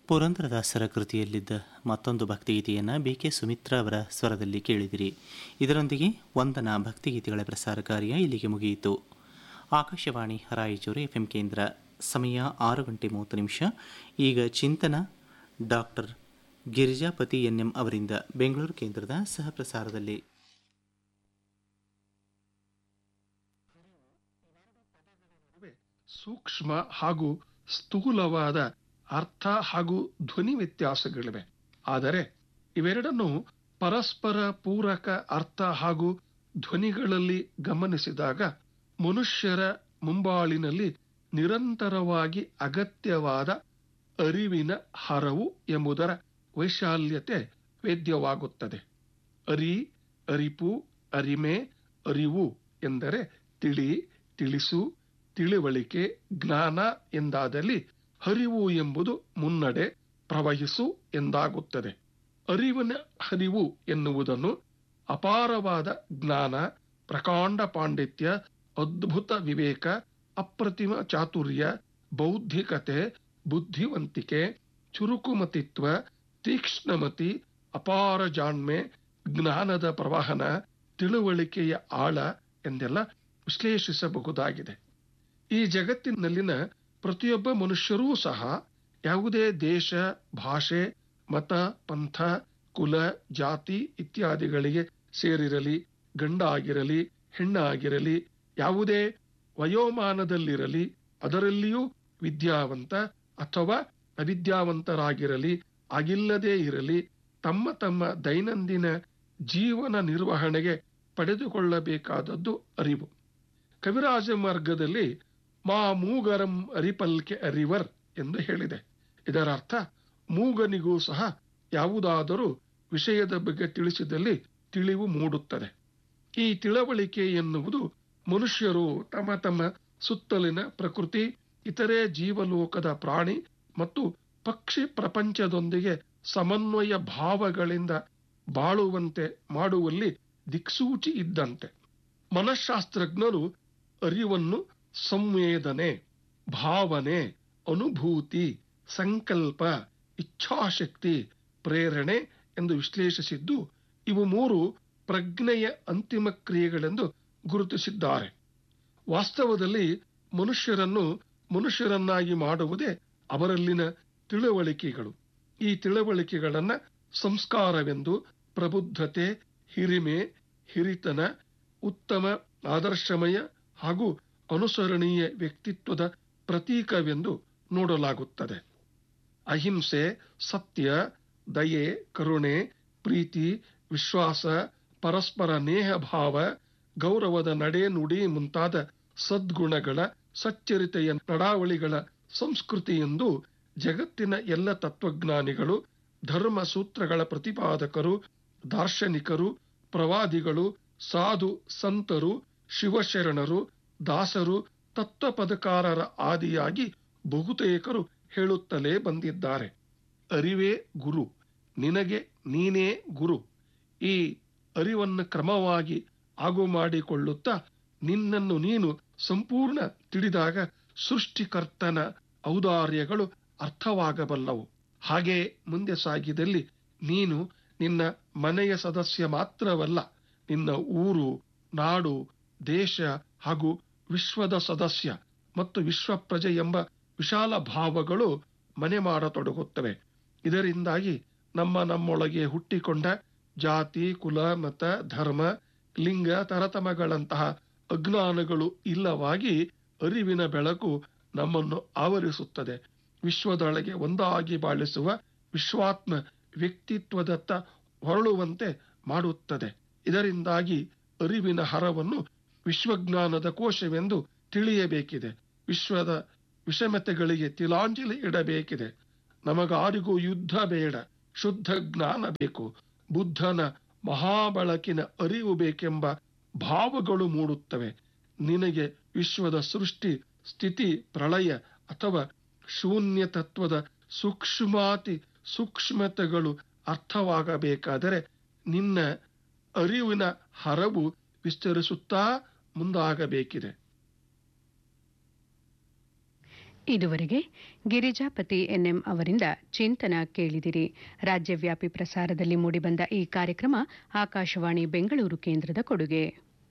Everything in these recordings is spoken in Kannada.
ಪುರಂದರದಾಸರ ಕೃತಿಯಲ್ಲಿದ್ದ ಮತ್ತೊಂದು ಭಕ್ತಿಗೀತೆಯನ್ನು ಬಿ ಕೆ ಸುಮಿತ್ರಾ ಅವರ ಸ್ವರದಲ್ಲಿ ಕೇಳಿದಿರಿ ಇದರೊಂದಿಗೆ ವಂದನಾ ಭಕ್ತಿಗೀತೆಗಳ ಪ್ರಸಾರ ಕಾರ್ಯ ಇಲ್ಲಿಗೆ ಮುಗಿಯಿತು ಆಕಾಶವಾಣಿ ರಾಯಚೂರು ಎಫ್ ಎಂ ಕೇಂದ್ರ ಸಮಯ ಆರು ಗಂಟೆ ಮೂವತ್ತು ನಿಮಿಷ ಈಗ ಚಿಂತನ ಡಾಕ್ಟರ್ ಗಿರಿಜಾಪತಿ ಎನ್ ಎಂ ಅವರಿಂದ ಬೆಂಗಳೂರು ಕೇಂದ್ರದ ಸಹ ಪ್ರಸಾರದಲ್ಲಿ ಸೂಕ್ಷ್ಮ ಹಾಗೂ ಸ್ಥೂಲವಾದ ಅರ್ಥ ಹಾಗೂ ಧ್ವನಿ ವ್ಯತ್ಯಾಸಗಳಿವೆ ಆದರೆ ಇವೆರಡನ್ನು ಪರಸ್ಪರ ಪೂರಕ ಅರ್ಥ ಹಾಗೂ ಧ್ವನಿಗಳಲ್ಲಿ ಗಮನಿಸಿದಾಗ ಮನುಷ್ಯರ ಮುಂಬಾಳಿನಲ್ಲಿ ನಿರಂತರವಾಗಿ ಅಗತ್ಯವಾದ ಅರಿವಿನ ಹರವು ಎಂಬುದರ ವೈಶಾಲ್ಯತೆ ವೇದ್ಯವಾಗುತ್ತದೆ ಅರಿ ಅರಿಪು ಅರಿಮೆ ಅರಿವು ಎಂದರೆ ತಿಳಿ ತಿಳಿಸು ತಿಳಿವಳಿಕೆ ಜ್ಞಾನ ಎಂದಾದಲ್ಲಿ ಹರಿವು ಎಂಬುದು ಮುನ್ನಡೆ ಪ್ರವಹಿಸು ಎಂದಾಗುತ್ತದೆ ಅರಿವಿನ ಹರಿವು ಎನ್ನುವುದನ್ನು ಅಪಾರವಾದ ಜ್ಞಾನ ಪ್ರಕಾಂಡ ಪಾಂಡಿತ್ಯ ಅದ್ಭುತ ವಿವೇಕ ಅಪ್ರತಿಮ ಚಾತುರ್ಯ ಬೌದ್ಧಿಕತೆ ಬುದ್ಧಿವಂತಿಕೆ ಚುರುಕುಮತಿತ್ವ ತೀಕ್ಷ್ಣಮತಿ ಅಪಾರ ಜಾಣ್ಮೆ ಜ್ಞಾನದ ಪ್ರವಾಹನ ತಿಳುವಳಿಕೆಯ ಆಳ ಎಂದೆಲ್ಲ ವಿಶ್ಲೇಷಿಸಬಹುದಾಗಿದೆ ಈ ಜಗತ್ತಿನಲ್ಲಿನ ಪ್ರತಿಯೊಬ್ಬ ಮನುಷ್ಯರೂ ಸಹ ಯಾವುದೇ ದೇಶ ಭಾಷೆ ಮತ ಪಂಥ ಕುಲ ಜಾತಿ ಇತ್ಯಾದಿಗಳಿಗೆ ಸೇರಿರಲಿ ಗಂಡ ಆಗಿರಲಿ ಹೆಣ್ಣಾಗಿರಲಿ ಯಾವುದೇ ವಯೋಮಾನದಲ್ಲಿರಲಿ ಅದರಲ್ಲಿಯೂ ವಿದ್ಯಾವಂತ ಅಥವಾ ಅವಿದ್ಯಾವಂತರಾಗಿರಲಿ ಆಗಿಲ್ಲದೇ ಇರಲಿ ತಮ್ಮ ತಮ್ಮ ದೈನಂದಿನ ಜೀವನ ನಿರ್ವಹಣೆಗೆ ಪಡೆದುಕೊಳ್ಳಬೇಕಾದದ್ದು ಅರಿವು ಕವಿರಾಜ ಮಾರ್ಗದಲ್ಲಿ ಮಾ ಮೂಗರಂ ಅರಿಪಲ್ಕೆ ಅರಿವರ್ ಎಂದು ಹೇಳಿದೆ ಇದರ ಅರ್ಥ ಮೂಗನಿಗೂ ಸಹ ಯಾವುದಾದರೂ ವಿಷಯದ ಬಗ್ಗೆ ತಿಳಿಸಿದಲ್ಲಿ ತಿಳಿವು ಮೂಡುತ್ತದೆ ಈ ತಿಳುವಳಿಕೆ ಎನ್ನುವುದು ಮನುಷ್ಯರು ತಮ್ಮ ತಮ್ಮ ಸುತ್ತಲಿನ ಪ್ರಕೃತಿ ಇತರೆ ಜೀವಲೋಕದ ಪ್ರಾಣಿ ಮತ್ತು ಪಕ್ಷಿ ಪ್ರಪಂಚದೊಂದಿಗೆ ಸಮನ್ವಯ ಭಾವಗಳಿಂದ ಬಾಳುವಂತೆ ಮಾಡುವಲ್ಲಿ ದಿಕ್ಸೂಚಿ ಇದ್ದಂತೆ ಮನಃಶಾಸ್ತ್ರಜ್ಞರು ಅರಿವನ್ನು ಸಂವೇದನೆ ಭಾವನೆ ಅನುಭೂತಿ ಸಂಕಲ್ಪ ಇಚ್ಛಾಶಕ್ತಿ ಪ್ರೇರಣೆ ಎಂದು ವಿಶ್ಲೇಷಿಸಿದ್ದು ಇವು ಮೂರು ಪ್ರಜ್ಞೆಯ ಅಂತಿಮ ಕ್ರಿಯೆಗಳೆಂದು ಗುರುತಿಸಿದ್ದಾರೆ ವಾಸ್ತವದಲ್ಲಿ ಮನುಷ್ಯರನ್ನು ಮನುಷ್ಯರನ್ನಾಗಿ ಮಾಡುವುದೇ ಅವರಲ್ಲಿನ ತಿಳುವಳಿಕೆಗಳು ಈ ತಿಳುವಳಿಕೆಗಳನ್ನ ಸಂಸ್ಕಾರವೆಂದು ಪ್ರಬುದ್ಧತೆ ಹಿರಿಮೆ ಹಿರಿತನ ಉತ್ತಮ ಆದರ್ಶಮಯ ಹಾಗೂ ಅನುಸರಣೀಯ ವ್ಯಕ್ತಿತ್ವದ ಪ್ರತೀಕವೆಂದು ನೋಡಲಾಗುತ್ತದೆ ಅಹಿಂಸೆ ಸತ್ಯ ದಯೆ ಕರುಣೆ ಪ್ರೀತಿ ವಿಶ್ವಾಸ ಪರಸ್ಪರ ನೇಹ ಭಾವ ಗೌರವದ ನಡೆ ನುಡಿ ಮುಂತಾದ ಸದ್ಗುಣಗಳ ಸಚ್ಚರಿತೆಯ ನಡಾವಳಿಗಳ ಸಂಸ್ಕೃತಿ ಎಂದು ಜಗತ್ತಿನ ಎಲ್ಲ ತತ್ವಜ್ಞಾನಿಗಳು ಧರ್ಮ ಸೂತ್ರಗಳ ಪ್ರತಿಪಾದಕರು ದಾರ್ಶನಿಕರು ಪ್ರವಾದಿಗಳು ಸಾಧು ಸಂತರು ಶಿವಶರಣರು ದಾಸರು ತತ್ವಪದಕಾರರ ಆದಿಯಾಗಿ ಬಹುತೇಕರು ಹೇಳುತ್ತಲೇ ಬಂದಿದ್ದಾರೆ ಅರಿವೇ ಗುರು ನಿನಗೆ ನೀನೇ ಗುರು ಈ ಅರಿವನ್ನು ಕ್ರಮವಾಗಿ ಆಗು ಮಾಡಿಕೊಳ್ಳುತ್ತಾ ನಿನ್ನನ್ನು ನೀನು ಸಂಪೂರ್ಣ ತಿಳಿದಾಗ ಸೃಷ್ಟಿಕರ್ತನ ಔದಾರ್ಯಗಳು ಅರ್ಥವಾಗಬಲ್ಲವು ಹಾಗೆ ಮುಂದೆ ಸಾಗಿದಲ್ಲಿ ನೀನು ನಿನ್ನ ಮನೆಯ ಸದಸ್ಯ ಮಾತ್ರವಲ್ಲ ನಿನ್ನ ಊರು ನಾಡು ದೇಶ ಹಾಗೂ ವಿಶ್ವದ ಸದಸ್ಯ ಮತ್ತು ವಿಶ್ವ ಪ್ರಜೆ ಎಂಬ ವಿಶಾಲ ಭಾವಗಳು ಮನೆ ಮಾಡತೊಡಗುತ್ತವೆ ಇದರಿಂದಾಗಿ ನಮ್ಮ ನಮ್ಮೊಳಗೆ ಹುಟ್ಟಿಕೊಂಡ ಜಾತಿ ಕುಲ ಮತ ಧರ್ಮ ಲಿಂಗ ತರತಮಗಳಂತಹ ಅಜ್ಞಾನಗಳು ಇಲ್ಲವಾಗಿ ಅರಿವಿನ ಬೆಳಕು ನಮ್ಮನ್ನು ಆವರಿಸುತ್ತದೆ ವಿಶ್ವದೊಳಗೆ ಒಂದಾಗಿ ಬಾಳಿಸುವ ವಿಶ್ವಾತ್ಮ ವ್ಯಕ್ತಿತ್ವದತ್ತ ಹೊರಳುವಂತೆ ಮಾಡುತ್ತದೆ ಇದರಿಂದಾಗಿ ಅರಿವಿನ ಹರವನ್ನು ವಿಶ್ವಜ್ಞಾನದ ಕೋಶವೆಂದು ತಿಳಿಯಬೇಕಿದೆ ವಿಶ್ವದ ವಿಷಮತೆಗಳಿಗೆ ತಿಲಾಂಜಲಿ ಇಡಬೇಕಿದೆ ನಮಗಾರಿಗೂ ಯುದ್ಧ ಬೇಡ ಶುದ್ಧ ಜ್ಞಾನ ಬೇಕು ಬುದ್ಧನ ಮಹಾಬಳಕಿನ ಅರಿವು ಬೇಕೆಂಬ ಭಾವಗಳು ಮೂಡುತ್ತವೆ ನಿನಗೆ ವಿಶ್ವದ ಸೃಷ್ಟಿ ಸ್ಥಿತಿ ಪ್ರಳಯ ಅಥವಾ ಶೂನ್ಯ ತತ್ವದ ಸೂಕ್ಷ್ಮಾತಿ ಸೂಕ್ಷ್ಮತೆಗಳು ಅರ್ಥವಾಗಬೇಕಾದರೆ ನಿನ್ನ ಅರಿವಿನ ಹರವು ವಿಸ್ತರಿಸುತ್ತಾ ಮುಂದಾಗಬೇಕಿದೆ ಇದುವರೆಗೆ ಗಿರಿಜಾಪತಿ ಎನ್ಎಂ ಅವರಿಂದ ಚಿಂತನ ಕೇಳಿದಿರಿ ರಾಜ್ಯವ್ಯಾಪಿ ಪ್ರಸಾರದಲ್ಲಿ ಮೂಡಿಬಂದ ಈ ಕಾರ್ಯಕ್ರಮ ಆಕಾಶವಾಣಿ ಬೆಂಗಳೂರು ಕೇಂದ್ರದ ಕೊಡುಗೆ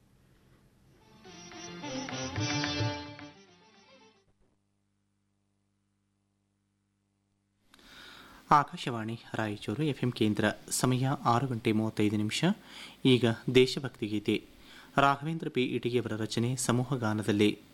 ಆಕಾಶವಾಣಿ ರಾಯಚೂರು ಎಫ್ಎಂ ಕೇಂದ್ರ ಸಮಯ ಆರು ಗಂಟೆ ಮೂವತ್ತೈದು ನಿಮಿಷ ಈಗ ದೇಶಭಕ್ತಿ ಗೀತೆ ರಾಘವೇಂದ್ರ ಪಿ ಇಟಿಗೆಯವರ ರಚನೆ ಸಮೂಹ ಗಾನದಲ್ಲಿ